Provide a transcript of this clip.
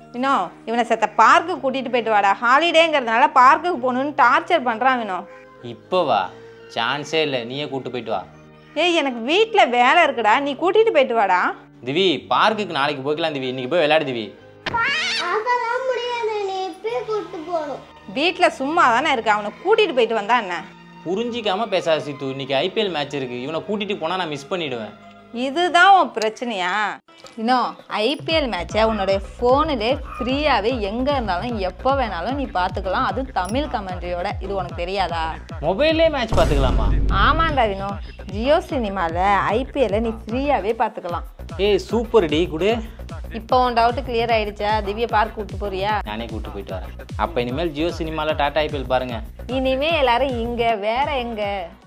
இன்னும் இவனை செத்த பார்க்கு கூட்டிட்டு போயிட்டு வாடா ஹாலிடேங்கிறதுனால பார்க்குக்கு போகணுன்னு டார்ச்சர் பண்ணுறான் வினோ இப்போ வா சான்ஸே இல்லை நீயே கூட்டு போயிட்டு வா ஏய் எனக்கு வீட்டில் வேலை இருக்குடா நீ கூட்டிட்டு போயிட்டு வாடா திவி பார்க்குக்கு நாளைக்கு போய்க்கலாம் திவி இன்னைக்கு போய் விளையாடு திவி அதெல்லாம் முடியாது நீ இப்பயே கூட்டு போகணும் வீட்டில் சும்மா தானே இருக்கு அவனை கூட்டிட்டு போயிட்டு வந்தா என்ன புரிஞ்சிக்காம பேசாத சித்து இன்னைக்கு ஐபிஎல் மேட்ச் இருக்கு இவனை கூட்டிட்டு போனா நான் மிஸ் பண்ணிடுவேன் இதுதான் உன் பிரச்சனையா இன்னும் ஐபிஎல் மேட்சை உன்னுடைய ஃபோனிலே ஃப்ரீயாகவே எங்கே இருந்தாலும் எப்போ வேணாலும் நீ பார்த்துக்கலாம் அதுவும் தமிழ் கமெண்ட்ரியோட இது உனக்கு தெரியாதா மொபைல்லே மேட்ச் பார்த்துக்கலாமா ஆமாண்டா வினோ ஜியோ சினிமாவில் ஐபிஎல்லை நீ ஃப்ரீயாகவே பார்த்துக்கலாம் ஏய் சூப்பர் டி குடு இப்போ உன் டவுட்டு கிளியர் ஆயிடுச்சா திவ்ய பார்க் கூட்டு போறியா நானே கூட்டு போயிட்டு வரேன் அப்போ இனிமேல் ஜியோ சினிமாவில் டாடா ஐபிஎல் பாருங்க இனிமே எல்லாரும் இங்கே வேற எங்கே